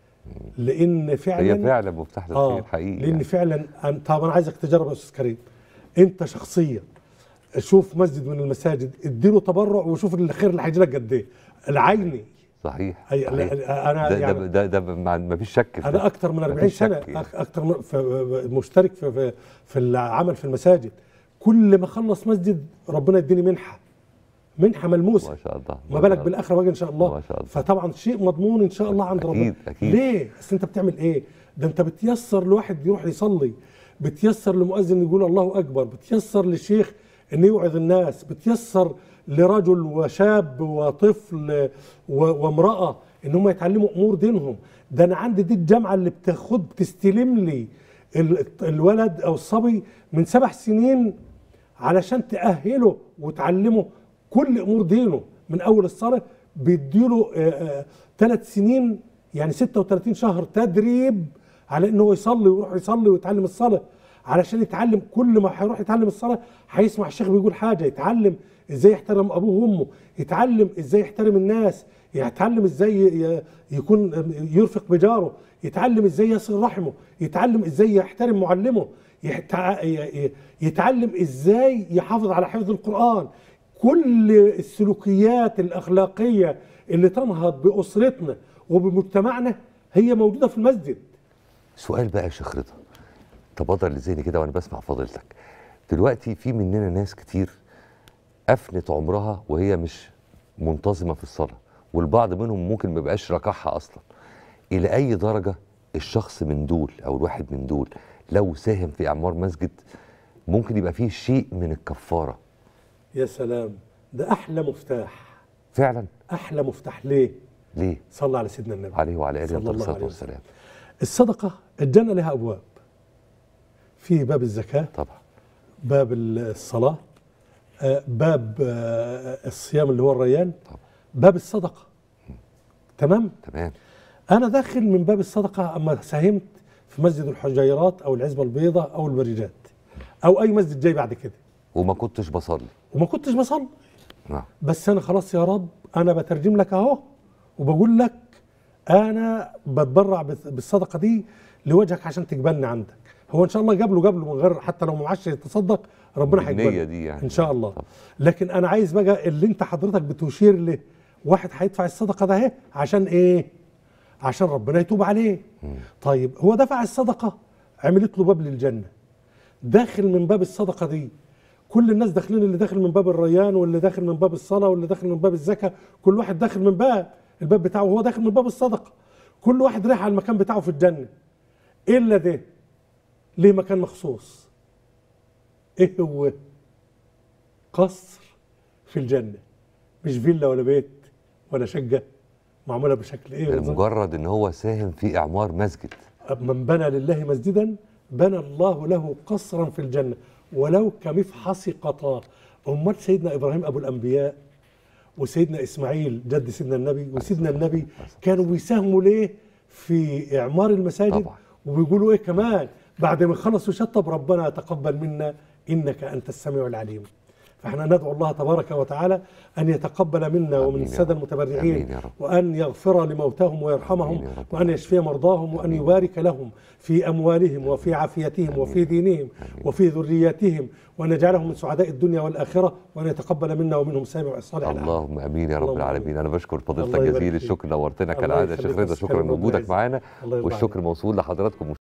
لان فعلا هي فعلا مفتاح للخير حقيقي لان يعني. فعلا أن- طب انا عايزك تجرب يا استاذ كريم انت شخصيا شوف مسجد من المساجد اديله تبرع وشوف الخير اللي هيجي لك قد ايه العيني صحيح أي- صحيح. لا- أنا ده يعني- ده ده, ده ما ما فيش شك في انا ده. اكتر من ما 40 فيش سنه شك يعني. أك- اكتر من في مشترك في في, في العمل في المساجد كل ما اخلص مسجد ربنا يديني منحه منحه ملموسه ما شاء الله ما بالك بالاخره واجي ان شاء الله ما شاء الله. فطبعا شيء مضمون ان شاء الله عند ربنا أكيد، أكيد. ليه اصل انت بتعمل ايه ده انت بتيسر لواحد يروح يصلي بتيسر لمؤذن يقول الله اكبر بتيسر للشيخ انه يوعظ الناس بتيسر لرجل وشاب وطفل و- وامراه ان هم يتعلموا امور دينهم ده انا عندي دي الجامعه اللي بتاخد بتستلم لي ال- الولد او الصبي من سبع سنين علشان تأهله وتعلمه كل امور دينه من اول الصلاه بيديله ثلاث سنين يعني 36 شهر تدريب على انه يصلي ويروح يصلي ويتعلم الصلاه علشان يتعلم كل ما هيروح يتعلم الصلاه هيسمع الشيخ بيقول حاجه يتعلم ازاي يحترم ابوه وامه يتعلم ازاي يحترم الناس يتعلم ازاي ي- يكون يرفق بجاره يتعلم ازاي يصل رحمه يتعلم ازاي يحترم معلمه يتع- ي- ي- يتعلم ازاي يحافظ على حفظ القرآن كل السلوكيات الأخلاقية اللي تنهض بأسرتنا وبمجتمعنا هي موجودة في المسجد سؤال بقى يا شيخ رضا تبادر لذهني كده وانا بسمع فضيلتك دلوقتي في مننا ناس كتير افنت عمرها وهي مش منتظمه في الصلاه والبعض منهم ممكن ما يبقاش ركعها اصلا الى اي درجه الشخص من دول او الواحد من دول لو ساهم في اعمار مسجد ممكن يبقى فيه شيء من الكفاره يا سلام ده احلى مفتاح فعلا احلى مفتاح ليه ليه صلى على سيدنا النبي عليه وعلى اله صلى الله الصلاه عليه والسلام الصدقه الجنه لها ابواب في باب الزكاه طبعا باب الصلاه آه، باب آه، الصيام اللي هو الريان طبعا باب الصدقه تمام تمام انا داخل من باب الصدقه اما ساهمت في مسجد الحجيرات او العزبه البيضاء او البريجات او اي مسجد جاي بعد كده وما كنتش بصلي وما كنتش بصلي نعم بس انا خلاص يا رب انا بترجم لك اهو وبقول لك انا بتبرع بالص- بالصدقه دي لوجهك عشان تقبلني عندك هو ان شاء الله قبله قبله من غير حتى لو ما معاش يتصدق ربنا بالنية هيقبله دي يعني. ان شاء الله لكن انا عايز بقى اللي انت حضرتك بتشير له واحد هيدفع الصدقه ده اهي عشان ايه عشان ربنا يتوب عليه طيب هو دفع الصدقه عملت له باب للجنه داخل من باب الصدقه دي كل الناس داخلين اللي داخل من باب الريان واللي داخل من باب الصلاه واللي داخل من باب الزكاه كل واحد داخل من باب الباب بتاعه وهو داخل من باب الصدقه كل واحد رايح على المكان بتاعه في الجنه الا ده ليه مكان مخصوص ايه هو قصر في الجنه مش فيلا ولا بيت ولا شقه معموله بشكل ايه يعني بالظبط؟ مجرد ان هو ساهم في اعمار مسجد من بنى لله مسجدا بنى الله له قصرا في الجنة ولو كمفحص قطار أمال سيدنا إبراهيم أبو الأنبياء وسيدنا إسماعيل جد سيدنا النبي وسيدنا النبي كانوا بيساهموا ليه في إعمار المساجد طبعا. وبيقولوا إيه كمان بعد ما خلصوا شطب ربنا تقبل منا إنك أنت السميع العليم فاحنا ندعو الله تبارك وتعالى ان يتقبل منا ومن الساده المتبرعين آمين يا رب. وان يغفر لموتاهم ويرحمهم وان يشفي مرضاهم وان يبارك لهم في اموالهم وفي عافيتهم وفي دينهم وفي ذرياتهم وان يجعلهم من سعداء الدنيا والاخره وان يتقبل منا ومنهم سامع الصالح الأعمال. اللهم امين يا رب اللهم العالمين انا بشكر فضيلتك الله يبارك جزيل فيك. الشكر نورتنا الله كالعاده يا يخليك شيخ رضا بس شكرا حلو لوجودك ويعزك. معانا الله يرضى والشكر موصول لحضراتكم